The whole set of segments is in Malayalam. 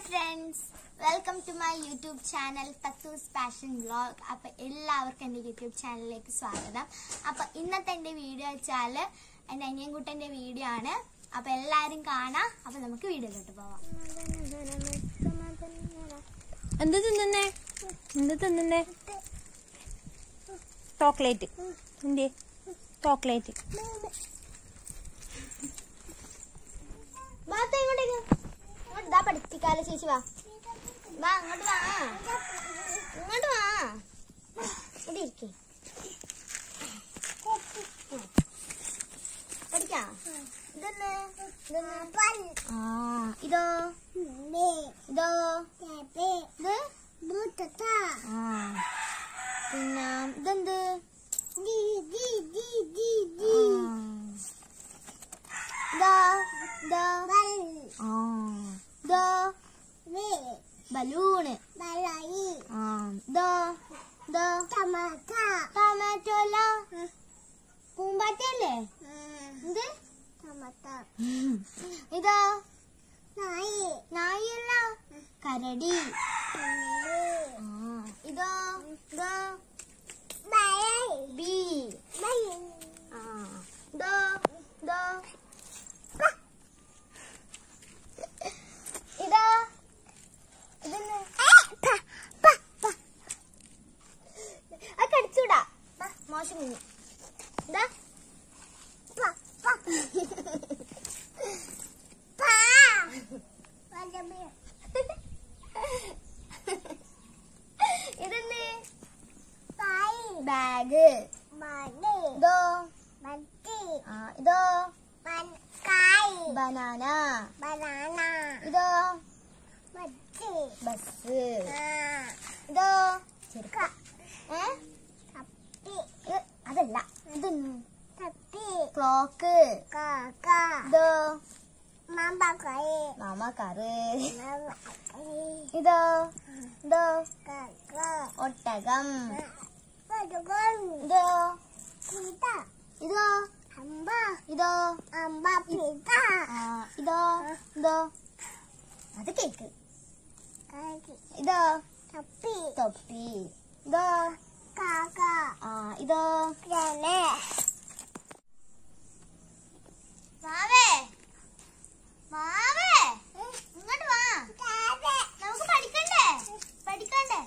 Friends welcome to my YouTube channel Pathus passion vlog അപ്പൊ എല്ലാവർക്കും എൻ്റെ യൂട്യൂബ് ചാനലിലേക്ക് സ്വാഗതം അപ്പൊ ഇന്നത്തെ എൻ്റെ വീഡിയോ വെച്ചാൽ എൻ്റെ അനിയൻകുട്ടൻ്റെ വീഡിയോ ആണ് അപ്പൊ എല്ലാവരും കാണാം അപ്പൊ നമുക്ക് വീഡിയോയിലോട്ട് പോവാം എന്ത് തിന്നുന്നേ എന്ത് തിന്നുന്നേ ചോക്ലേറ്റ് എന്തേ ചോക്ലേറ്റ് ബാത്ത ഇങ്ങോട്ടേക്ക് ഇങ്ങോട്ട് ദാ പഠിപ്പിക്കാലോ ചേച്ചി വാ വാ അങ്ങോട്ട് വാ ഇങ്ങോട്ട് വാ ഇവിടെ ഇരിക്കേ പഠിക്കാം ഇതൊന്ന് ഇതൊന്ന് ആ ഇതോ ഇതോ ഇത് ആ പിന്നെ ഇതെന്ത് ആ. ഇതാ ഇതാ ആ ഇതോ ബലൂണ് ആ ഇതോ ഇതോ ടൊമാറ്റോ അല്ല പൂമ്പാറ്റയല്ലേ എന്ത് ഇതോ നായല്ല കരടി ആ ഇതോ ഇതോ ബി ആ ഇതോ ഇതോ ഇതാ ഇതൊന്ന് അത് കടിച്ചൂടാ ദാ, മോശം കുഞ്ഞു ഇതാ ഇതെന്ന് ബാഗ് ഇതോ ആ ഇതോ ബനാന ഇതോ ബസ് ഇതോ ചെരുക്ക ഏ ഇത് അതല്ല ഇതൊന്നു ക്ലോക്ക് ഇതോ മാമ കറ് ഇതോ ഇതോ ഒട്ടകം ഇതോ ഇതോ ഇതോ ആ ഇതോ ഇതോ അത് കേക്ക് ഇതോ തൊപ്പി ഇതോ ആ ഇതോ മാവേ മാവേ ഇങ്ങോട്ട് വാ നമുക്ക് പഠിക്കണ്ടേ പഠിക്കണ്ടേ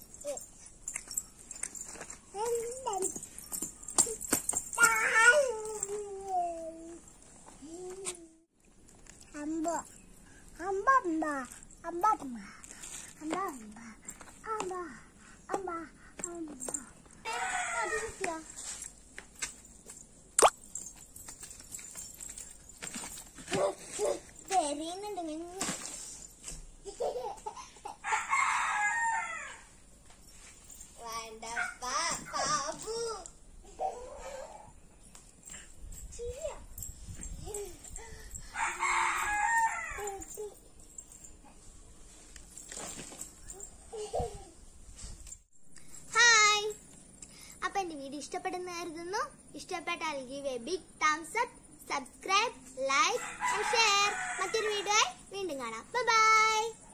അമ്പ അമ്പ അമ്പ അമ്പ അമ്പ അമ്പ അമ്പ അമ്പ അമ്പ അത് കിട്ടിയാ തെരയുന്നുണ്ട് നിന്ന് വേണ്ടപ്പ ബാബു ഹായ് അപ്പൊ എന്റെ വീഡിയോ ഇഷ്ടപ്പെടുന്ന കരുതുന്നു ഇഷ്ടപ്പെട്ടാൽ give a big thumbs up subscribe like share മറ്റൊരു വീഡിയോ വീണ്ടും കാണാം ബൈ